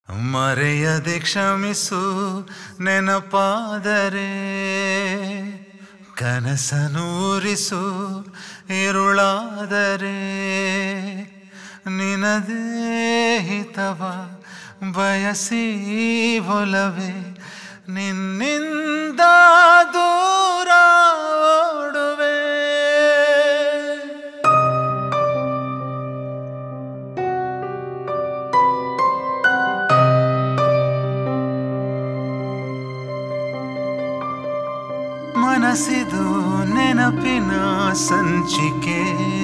ಮರೆಯದೆ ಕ್ಷಮಿಸು ನೆನಪಾದರೆ ಕನಸನೂರಿಸು ಇರುಳಾದರೆ ನಿನದೇ ಹಿತವ ಬಯಸಿ ಒಲವೆ ನಿನ್ನಿಂದ ದೂರ ಓಡುವೆ ಮನಸ್ಸಿದು ನೆನಪಿನ ಸಂಚಿಕೆ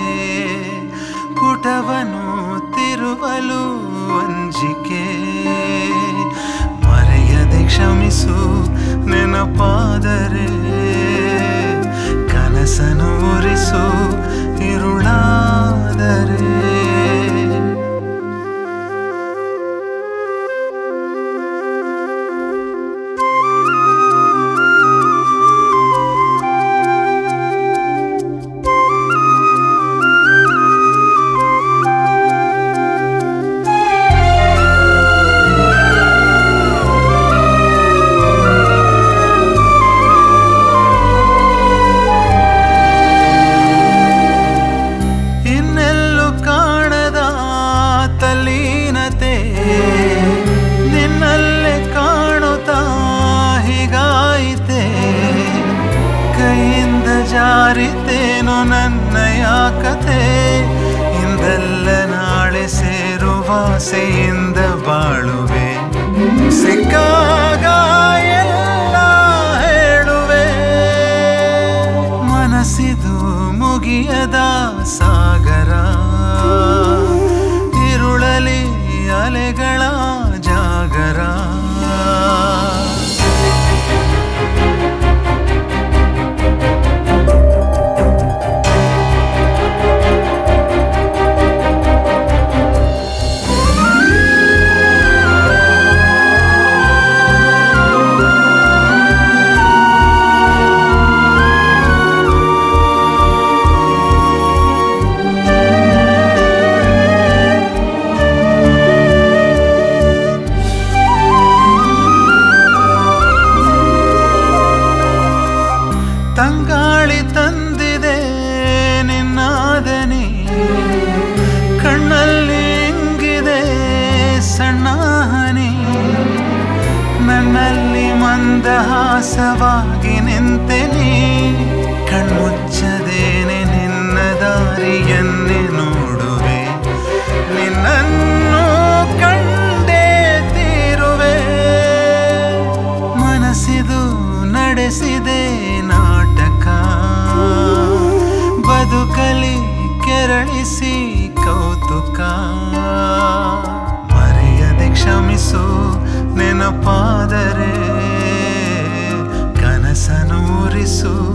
ಪುಟವನು ತಿರುವಲು ಅಂಜಿಕೆ ಮರೆಯದೆ ಕ್ಷಮಿಸು ನೆನಪಾದರೆ ಕನಸನು ಉರಿಸು ಇರುಳಾದರೆ ಇನ್ನೆಲ್ಲೂ ಕಾಣದ ತಲ್ಲೀನತೆ ನಿನ್ನಲ್ಲೇ ಕಾಣುತ್ತಾ ಹೀಗಾಯಿತೆ ಕೈಯಿಂದ ಜಾರಿತೇನು ನನ್ನಯ ಕಥೆ ಇಂದಲ್ಲ ನಾಳೆ ಸೇರುವ ಆಸೆಯಿಂದ ಬಾಳುವೆ ಸಿಕ್ಕಾಗ ಎಲ್ಲ ಹೇಳುವೆ ಮನಸ್ಸಿದು ಮುಗಿಯದ ಸಾಗರ ಇರುಳಲಿ ಅಲೆಗಳ ಜಾಗರ ತಂಗಾಳಿ ತಂದಿದೆ ನಿನ್ನಾದನಿ ಕಣ್ಣಲ್ಲಿ ಇಂಗಿದೆ ಸಣ್ಣ ಹನಿ ನನ್ನಲ್ಲಿ ಮಂದಹಾಸವಾಗಿ ನಿಂತೆನಿ ಕಣ್ಮುಚ್ಚದೇನೆ ನಿನ್ನ ದಾರಿಯನ್ನೇ ನೋಡುವೆ ನಿನ್ನನ್ನು ಕಂಡೇ ತೀರುವೆ ಮನಸ್ಸಿದು ನಡೆಸಿದೆ ನಾಟಕ ಬದುಕಲಿ ಕೆರಳಿಸಿ ಕೌತುಕ ಮರೆಯದೆ ಕ್ಷಮಿಸು ನೆನಪಾದರೆ ಕನಸನೂರಿಸು